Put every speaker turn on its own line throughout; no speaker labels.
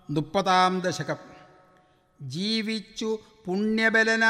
മുപ്പതാം ദശകം ജീവിച്ചു പുണ്യബലനാ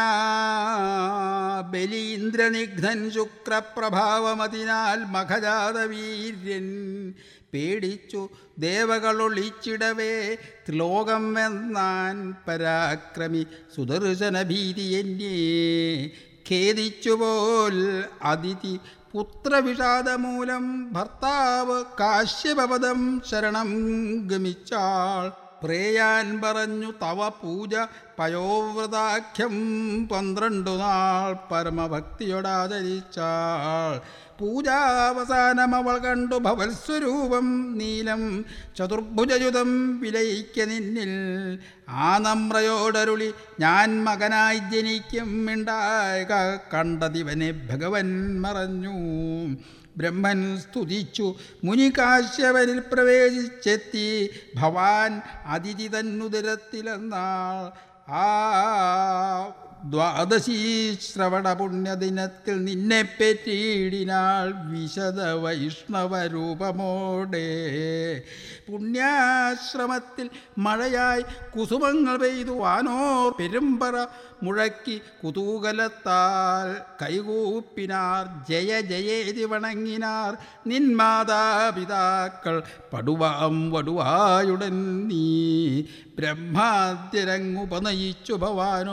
ബലീന്ദ്രനിഘ്നൻ ശുക്രപ്രഭാവമതിനാൽ മഖജാതവീര്യൻ പേടിച്ചു ദേവകളൊളിച്ചിടവേ ത്രിലോകം വെന്നാൻ പരാക്രമി സുദർശന ഭീതി എന്നെ ഖേദിച്ചുപോൽ അതിഥി പുത്രവിഷാദമൂലം ഭർത്താവ് കാശ്യപദം ശരണം ഗമിച്ചാൾ പ്രേയാൻ പറഞ്ഞു തവ പൂജ പയോവ്രതാഖ്യം പന്ത്രണ്ടു നാൾ പരമഭക്തിയോടാചരിച്ചാൾ പൂജാവസാനം അവൾ കണ്ടു ഭവത്സ്വരൂപം നീലം ചതുർഭുജയുധം വിലയിക്ക നിന്നിൽ ആ നമ്രയോടരുളി ഞാൻ മകനായി ജനിക്കും മിണ്ടായക കണ്ടതിവനെ ഭഗവൻ മറഞ്ഞു ബ്രഹ്മൻ സ്തുതിച്ചു മുനികാശ്യവനിൽ പ്രവേശിച്ചെത്തി ഭവാൻ അതിഥി തന്നുദരത്തിലെന്നാൾ ആ ദ്വാദശീ ശ്രവണ പുണ്യദിനത്തിൽ നിന്നെ പെറ്റിയിടിനാൾ വിശദ വൈഷ്ണവ രൂപമോടെ പുണ്യാശ്രമത്തിൽ മഴയായി കുസുമങ്ങൾ പെയ്തു വാനോർ പെരുമ്പറ മുഴക്കി കുതൂകലത്താൽ കൈകൂപ്പിനാർ ജയ ജയേതി വണങ്ങിനാർ നിന്മാതാപിതാക്കൾ പടുവാം വടുവായുടൻ നീ ബ്രഹ്മാദ്യരങ്ങുപനയിച്ചു ഭവാനു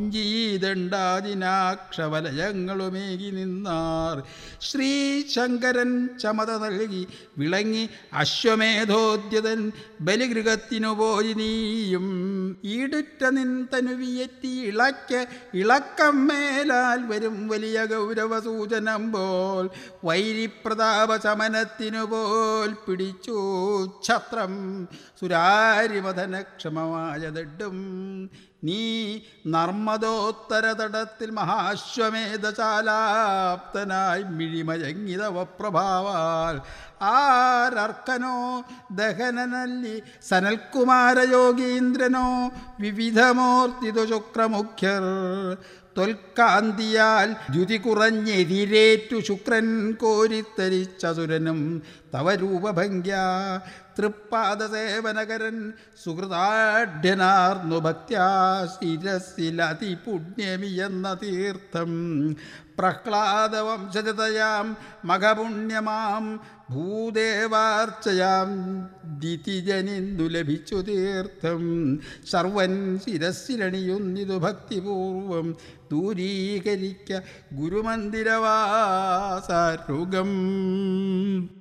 മൗഞ്ചീദണ്ഡാദിനാക്ഷവലയങ്ങളുമേകി നിന്നാർ ശ്രീശങ്കരൻ ചമത നൽകി വിളങ്ങി അശ്വമേധോദ്യതൻ ബലിഗൃഹത്തിനു പോയി നീയും ഈടുറ്റ നിൻ തനുവിയെത്തി ഇളക്ക ഇളക്കം മേലാൽ വരും വലിയ ഗൗരവ സൂചനം പോൽ വൈരിപ്രതാപ ശമനത്തിനു പോൽ പിടിച്ചു ഛത്രം സുരാരിമഥനക്ഷമമായ ദഡും നീ നർമ്മദോത്തരതടത്തിൽ മഹാശ്വമേധശാലാപ്തനായി മിഴിമയങ്ങിതവ പ്രഭാവാൽ ആരർക്കനോ ദഹനനല്ലി സനൽകുമാരയോഗീന്ദ്രനോ വിവിധമൂർത്തിതു ശുക്രമുഖ്യർ തൊൽക്കാന്തിയാൽ ദ്യുതി കുറഞ്ഞെതിരേറ്റു ശുക്രൻ കോരിത്തരിച്ചസുരനും തവ രൂപഭംഗ്യ തൃപ്പാദസേവനകരൻ സുഹൃതാഢ്യനാർന്നു ഭക്ത്യാ ശിരസിലതിപുണ്യമിയെന്ന തീർത്ഥം പ്രഹ്ലാദവംശജതയാം മഖപുണ്യമാം ഭൂദേവാർച്ചയാം ദിതിജനിന്നു ലഭിച്ചു തീർത്ഥം സർവൻ ശിരസ്സിലണിയുന്നിതു ഭക്തിപൂർവം ദൂരീകരിക്ക ഗുരുമന്ദിരവാസാരുഗം